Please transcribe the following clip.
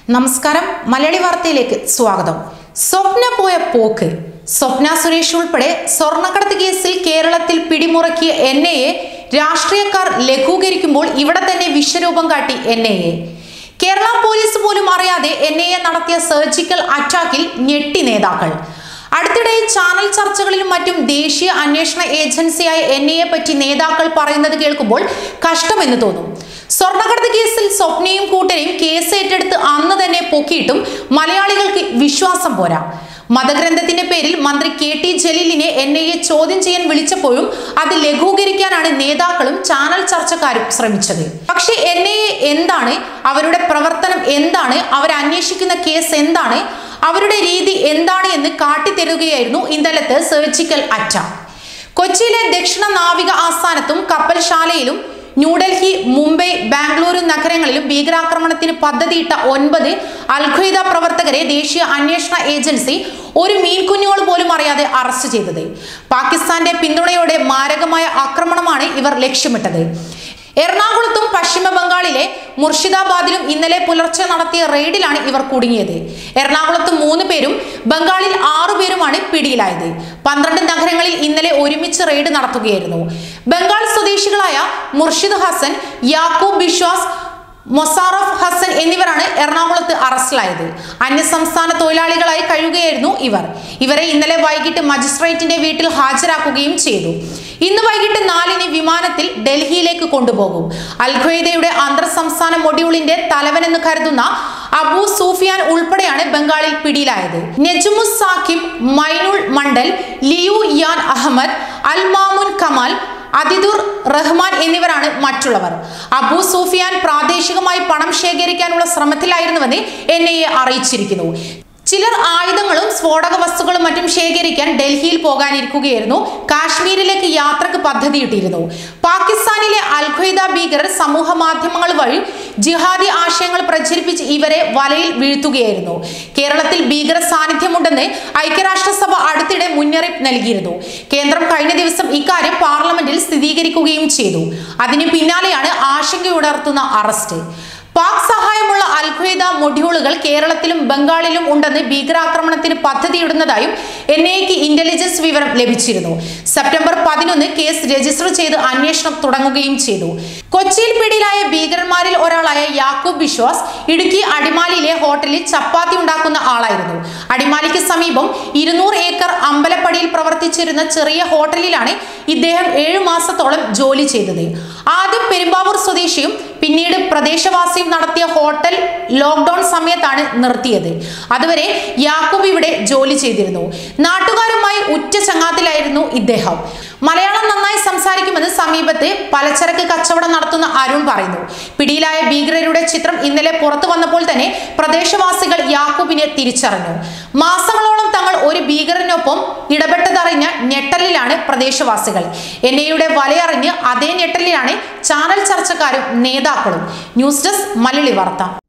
നമസ്കാരം മലയാളി വാർത്തയിലേക്ക് സ്വാഗതം സ്വപ്ന പോയ പോക്ക് സ്വപ്ന സുരേഷ് ഉൾപ്പെടെ സ്വർണ്ണക്കടത്ത് കേസിൽ കേരളത്തിൽ പിടിമുറക്കിയ എൻ ഐ എ രാഷ്ട്രീയക്കാർ ലഘൂകരിക്കുമ്പോൾ ഇവിടെ തന്നെ വിശ്വരൂപം കാട്ടി N I A Kerala police പോലും അറിയാതെ എൻ ഐ എ നടത്തിയ സർജിക്കൽ അറ്റാക്കിൽ ഞെട്ടി നേതാക്കൾ അടുത്തിടെ ചാനൽ ചർച്ചകളിലും മറ്റും ദേശീയ അന്വേഷണ ഏജൻസിയായ എൻ ഐ എ പറ്റി നേതാക്കൾ പറയുന്നത് കേൾക്കുമ്പോൾ കഷ്ടമെന്ന് തോന്നും സ്വർണ്ണക്കടത്ത് കേസിൽ സ്വപ്നയും കൂട്ടരെയും കേസ് ഏറ്റെടുത്ത് അന്ന് തന്നെ പൊക്കിയിട്ടും മലയാളികൾക്ക് വിശ്വാസം പോരാ മതഗ്രന്ഥത്തിന്റെ പേരിൽ മന്ത്രി കെ ടി ജലീലിനെ എൻ ഐ എ ചോദ്യം ചെയ്യാൻ വിളിച്ചപ്പോഴും അത് ലഘൂകരിക്കാനാണ് നേതാക്കളും ചാനൽ ചർച്ചക്കാരും ശ്രമിച്ചത് പക്ഷേ എൻ ഐ എ എന്താണ് അവരുടെ പ്രവർത്തനം എന്താണ് അവർ അന്വേഷിക്കുന്ന കേസ് എന്താണ് അവരുടെ രീതി എന്താണ് എന്ന് കാട്ടിത്തരുകയായിരുന്നു ഇന്നലത്തെ സർജിക്കൽ അറ്റാക്ക് കൊച്ചിയിലെ ദക്ഷിണ നാവിക ആസ്ഥാനത്തും കപ്പൽശാലയിലും ന്യൂഡൽഹി മുംബൈ ബാംഗ്ലൂരു നഗരങ്ങളിലും ഭീകരാക്രമണത്തിന് പദ്ധതിയിട്ട ഒൻപത് അൽഖ്വയ്ദ പ്രവർത്തകരെ ദേശീയ അന്വേഷണ ഏജൻസി ഒരു മീൻകുഞ്ഞുങ്ങൾ പോലും അറിയാതെ അറസ്റ്റ് ചെയ്തത് പാകിസ്ഥാന്റെ പിന്തുണയോടെ മാരകമായ ആക്രമണമാണ് ഇവർ ലക്ഷ്യമിട്ടത് എറണാകുളത്തും പശ്ചിമ ബംഗാളിലെ മുർഷിദാബാദിലും ഇന്നലെ പുലർച്ചെ നടത്തിയ റെയ്ഡിലാണ് ഇവർ കുടുങ്ങിയത് എറണാകുളത്ത് മൂന്ന് പേരും ബംഗാളിൽ ആറു പേരുമാണ് പിടിയിലായത് പന്ത്രണ്ട് നഗരങ്ങളിൽ ഇന്നലെ ഒരുമിച്ച് റെയ്ഡ് നടത്തുകയായിരുന്നു ബംഗാൾ സ്വദേശികളായ മുർഷിദ് ഹസൻ യാക്കൂബ് ബിശ്വാസ് മൊസാറഫ് ഹസൻ എന്നിവരാണ് എറണാകുളത്ത് അറസ്റ്റിലായത് അന്യസംസ്ഥാന തൊഴിലാളികളായി കഴിയുകയായിരുന്നു ഇവർ ഇവരെ ഇന്നലെ വൈകിട്ട് മജിസ്ട്രേറ്റിന്റെ വീട്ടിൽ ഹാജരാക്കുകയും ചെയ്തു ഇന്ന് വൈകിട്ട് നാലിന് വിമാനത്തിൽ ഡൽഹിയിലേക്ക് കൊണ്ടുപോകും അൽഖ്വയ്ദയുടെ അന്തർ സംസ്ഥാന മൊഡ്യൂളിന്റെ തലവനെന്ന് കരുതുന്ന അബു സൂഫിയാൻ ഉൾപ്പെടെയാണ് ബംഗാളിൽ പിടിയിലായത് നെജുമുസ് സാക്കിബ് മൈനുൾ മണ്ഡൽ ലിയു യാൻ അഹമ്മദ് അൽ മാമുൻ കമാൽ അതിദുർ റഹ്മാൻ എന്നിവരാണ് മറ്റുള്ളവർ അബു സൂഫിയാൻ പ്രാദേശികമായി പണം ശേഖരിക്കാനുള്ള ശ്രമത്തിലായിരുന്നുവെന്ന് എൻ ഐ എ അറിയിച്ചിരിക്കുന്നു ചിലർ ആയുധങ്ങളും സ്ഫോടക വസ്തുക്കളും മറ്റും ശേഖരിക്കാൻ ഡൽഹിയിൽ പോകാനിരിക്കുകയായിരുന്നു കാശ്മീരിലേക്ക് യാത്രക്ക് പദ്ധതിയിട്ടിരുന്നു പാകിസ്ഥാനിലെ അൽഖ്വയ്ദ ഭീകരർ സമൂഹ മാധ്യമങ്ങൾ വഴി ജിഹാദി ആശയങ്ങൾ പ്രചരിപ്പിച്ച് ഇവരെ വലയിൽ വീഴ്ത്തുകയായിരുന്നു കേരളത്തിൽ ഭീകര സാന്നിധ്യമുണ്ടെന്ന് ഐക്യരാഷ്ട്രസഭ അടുത്തിടെ മുന്നറിയിപ്പ് നൽകിയിരുന്നു കേന്ദ്രം കഴിഞ്ഞ ദിവസം ഇക്കാര്യം പാർലമെന്റിൽ സ്ഥിരീകരിക്കുകയും ചെയ്തു അതിന് പിന്നാലെയാണ് ആശങ്കയുണർത്തുന്ന അറസ്റ്റ് പാക് സഹായമുള്ള അൽഖ്വയ്ദ മൊഡ്യൂളുകൾ കേരളത്തിലും ബംഗാളിലും ഉണ്ടെന്ന് ഭീകരാക്രമണത്തിന് പദ്ധതിയിടുന്നതായും എൻ ഐക്ക് ഇന്റലിജൻസ് വിവരം ലഭിച്ചിരുന്നു സെപ്റ്റംബർ പതിനൊന്ന് കേസ് രജിസ്റ്റർ ചെയ്ത് അന്വേഷണം തുടങ്ങുകയും ചെയ്തു കൊച്ചിയിൽ പിടിയിലായ ഭീകരന്മാരിൽ ഒരാളായ യാക്കൂബ് ബിശ്വാസ് ഇടുക്കി അടിമാലിയിലെ ഹോട്ടലിൽ ചപ്പാത്തി ഉണ്ടാക്കുന്ന ആളായിരുന്നു അടിമാലിക്ക് സമീപം ഇരുന്നൂറ് ഏക്കർ അമ്പലപ്പടിയിൽ പ്രവർത്തിച്ചിരുന്ന ചെറിയ ഹോട്ടലിലാണ് ഇദ്ദേഹം ഏഴു മാസത്തോളം ജോലി ചെയ്തത് ആദ്യം പെരുമ്പാവൂർ സ്വദേശിയും പിന്നീട് പ്രദേശവാസിയും നടത്തിയ ഹോട്ടൽ ലോക്ക്ഡൌൺ സമയത്താണ് നിർത്തിയത് അതുവരെ യാക്കൂബ് ഇവിടെ ജോലി ചെയ്തിരുന്നു നാട്ടുകാരുമായി ഉറ്റ ചങ്ങാത്തിലായിരുന്നു ഇദ്ദേഹം മലയാളം നന്നായി സംസാരിക്കുമെന്ന് സമീപത്ത് പലചരക്ക് കച്ചവടം നടത്തുന്ന അരുൺ പറയുന്നു പിടിയിലായ ഭീകരരുടെ ചിത്രം ഇന്നലെ പുറത്തു വന്നപ്പോൾ തന്നെ പ്രദേശവാസികൾ യാക്കൂബിനെ തിരിച്ചറിഞ്ഞു മാസങ്ങളോളം തങ്ങൾ ഒരു ഭീകരനൊപ്പം ഇടപെട്ടതറിഞ്ഞ ഞെട്ടലിലാണ് പ്രദേശവാസികൾ എൻ ഐയുടെ വലയറിഞ്ഞ് അതേ ഞെട്ടലിലാണ് ചാനൽ ചർച്ചക്കാരും നേതാക്കളും ന്യൂസ് ഡെസ്ക് മലയാളി വാർത്ത